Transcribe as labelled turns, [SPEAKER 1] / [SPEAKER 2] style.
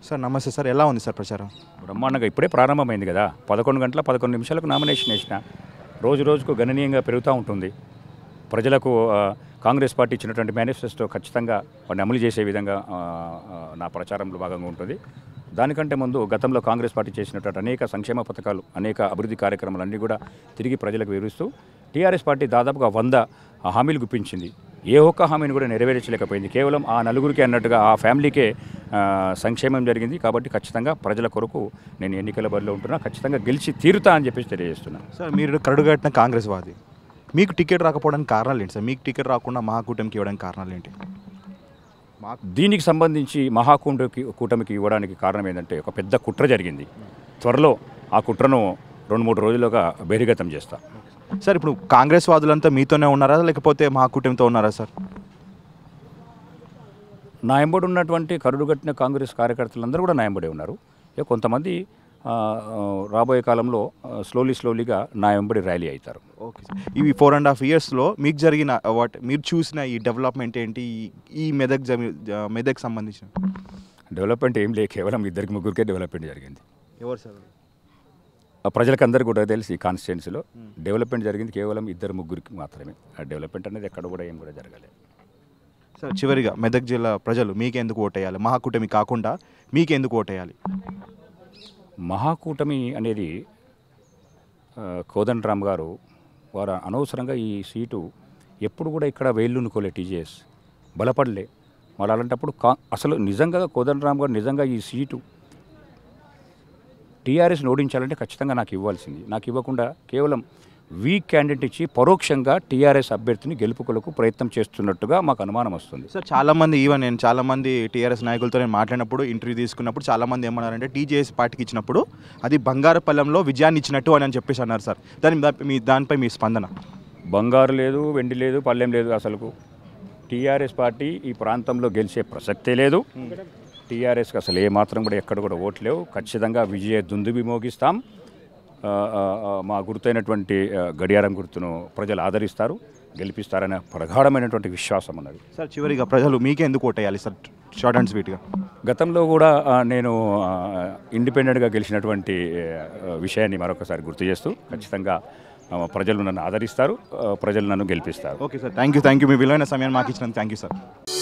[SPEAKER 1] sir నమస్తే sir ఎలా ఉంది సార్ ప్రచారం
[SPEAKER 2] బ్రహ్మాండంగా ఇప్పుడే ప్రారంభమైంది కదా పదకొండు గంటల పదకొండు నిమిషాలకు నామినేషన్ వేసిన రోజు రోజుకు గణనీయంగా పెరుగుతూ ఉంటుంది ప్రజలకు ఆ, కాంగ్రెస్ పార్టీ ఇచ్చినటువంటి మేనిఫెస్టో ఖచ్చితంగా వాడిని అమలు చేసే విధంగా ఆ, ఆ, నా ప్రచారంలో భాగంగా ఉంటుంది దానికంటే ముందు గతంలో కాంగ్రెస్ పార్టీ చేసినటువంటి అనేక సంక్షేమ పథకాలు అనేక అభివృద్ధి కార్యక్రమాలన్నీ కూడా తిరిగి ప్రజలకు వివరిస్తూ టీఆర్ఎస్ పార్టీ దాదాపుగా వంద హామీలు గుప్పించింది ఏ ఒక్క హామీని కూడా నెరవేర్చలేకపోయింది కేవలం ఆ నలుగురికి అన్నట్టుగా ఆ ఫ్యామిలీకే ఆ, సంక్షేమం జరిగింది కాబట్టి ఖచ్చితంగా ప్రజల కొరకు నేను ఎన్నికల బరిలో ఉంటున్నా ఖచ్చితంగా గెలిచి తీరుతా అని చెప్పేసి తెలియజేస్తున్నాను
[SPEAKER 1] సార్ మీరు కరుడుగట్టిన కాంగ్రెస్ వాది మీకు టికెట్ రాకపోవడానికి కారణాలు ఏంటి సార్ మీకు టికెట్ రాకుండా మహాకూటమికి ఇవ్వడానికి కారణాలు ఏంటి మాకు
[SPEAKER 2] దీనికి సంబంధించి మహాకూటమికి కూటమికి ఇవ్వడానికి కారణం ఏంటంటే ఒక పెద్ద కుట్ర జరిగింది త్వరలో ఆ కుట్రను రెండు మూడు రోజులుగా బహిర్గతం చేస్తా
[SPEAKER 1] సార్ ఇప్పుడు కాంగ్రెస్ వాదులంతా మీతోనే ఉన్నారా లేకపోతే మహాకూటమితో ఉన్నారా సార్
[SPEAKER 2] నా ఎంబడి ఉన్నటువంటి కరుడుగట్టిన కాంగ్రెస్ కార్యకర్తలందరూ కూడా నా ఎంబడే ఉన్నారు ఇక కొంతమంది ఆ, ఆ, రాబోయే కాలంలో స్లోలీ స్లోలీగా నా ఎంబడి ర్యాలీ అవుతారు
[SPEAKER 1] ఓకే సార్ ఇవి ఫోర్ అండ్ హాఫ్ ఇయర్స్లో మీకు జరిగిన వాట్ మీరు చూసిన ఈ డెవలప్మెంట్ ఏంటి ఈ- ఈ మెదక్ జమి జ- మెదక్ సంబంధించిన
[SPEAKER 2] డెవలప్మెంట్ ఏం లేదు కేవలం ఇద్దరికి ముగ్గురికే డెవలప్మెంట్ జరిగింది
[SPEAKER 1] ఎవరు సార్
[SPEAKER 2] ఆ ప్రజలకందరికీ కూడా తెలిసి ఈ కాన్స్టిట్యున్సీలో డెవలప్మెంట్ జరిగింది కేవలం ఇద్దరు ముగ్గురికి మాత్రమే ఆ డెవలప్మెంట్ అనేది ఎక్కడ కూడా ఏం కూడా జరగలేదు
[SPEAKER 1] సార్ చివరిగా మెదక్ జిల్లా ప్రజలు మీకెందుకు ఓటేయాలి మహాకూటమి కాకుండా మీకెందుకు ఓటేయాలి
[SPEAKER 2] మహాకూటమి అనేది ఆ, కోదండరామ్ గారు వారు అనవసరంగా ఈ సీటు ఎప్పుడు కూడా ఇక్కడ వేళ్ళునుకోలే టీజేఎస్ బలపడలే మరి అలాంటప్పుడు కా అసలు నిజంగా కోదండరామ్ గారు నిజంగా ఈ సీటు టీఆర్ఎస్ని ఓడించాలంటే ఖచ్చితంగా నాకు ఇవ్వాల్సింది నాకు ఇవ్వకుండా కేవలం వీక్ క్యాండిడేట్ ఇచ్చి పరోక్షంగా టీఆర్ఎస్ అభ్యర్థిని గెలుపుకొలకు ప్రయత్నం చేస్తున్నట్టుగా మాకు అనుమానం వస్తుంది
[SPEAKER 1] సార్ చాలా మంది ఈవెన్ నేను చాలా మంది టీఆర్ఎస్ నాయకులతో నేను మాట్లాడినప్పుడు ఇంటర్వ్యూ తీసుకున్నప్పుడు చాలా మంది ఏమన్నారంటే టీజేఎస్ పార్టీకి ఇచ్చినప్పుడు అది బంగారపల్లంలో విజయాన్ని ఇచ్చినట్టు అని అని చెప్పేసి అన్నారు సార్ దాని దా- మీ దానిపై మీ స్పందన
[SPEAKER 2] బంగారు లేదు వెండి లేదు పళ్ళెం లేదు అసలుకు టీఆర్ఎస్ పార్టీ ఈ ప్రాంతంలో గెలిచే ప్రసక్తే లేదు టీఆర్ఎస్కి అసలు ఏ మాత్రం కూడా ఎక్కడ కూడా ఓట్లేవు ఖచ్చితంగా విజయ దుందుబి మోగిస్తాం ఆ, ఆ, ఆ, మా గుర్తైనటువంటి ఆ, గడియారం గుర్తును ప్రజలు ఆదరిస్తారు గెలిపిస్తారనే ప్రగాఢమైనటువంటి విశ్వాసం ఉన్నది
[SPEAKER 1] సార్ చివరిగా ప్రజలు మీకే ఎందుకు ఓటేయాలి సార్ షార్ట్ అండ్ స్వీట్గా
[SPEAKER 2] గతంలో కూడా ఆ, నేను ఆ, ఇండిపెండెంట్గా గెలిచినటువంటి ఆ, విషయాన్ని మరొకసారి గుర్తు చేస్తూ ఖచ్చితంగా ఆ, ప్రజలు నన్ను ఆదరిస్తారు ఆ, ప్రజలు నన్ను గెలిపిస్తారు
[SPEAKER 1] okay sir thank you thank you మీ విలువైన సమయాన్ని మాకు ఇచ్చినందుకు థ్యాంక్ యూ సార్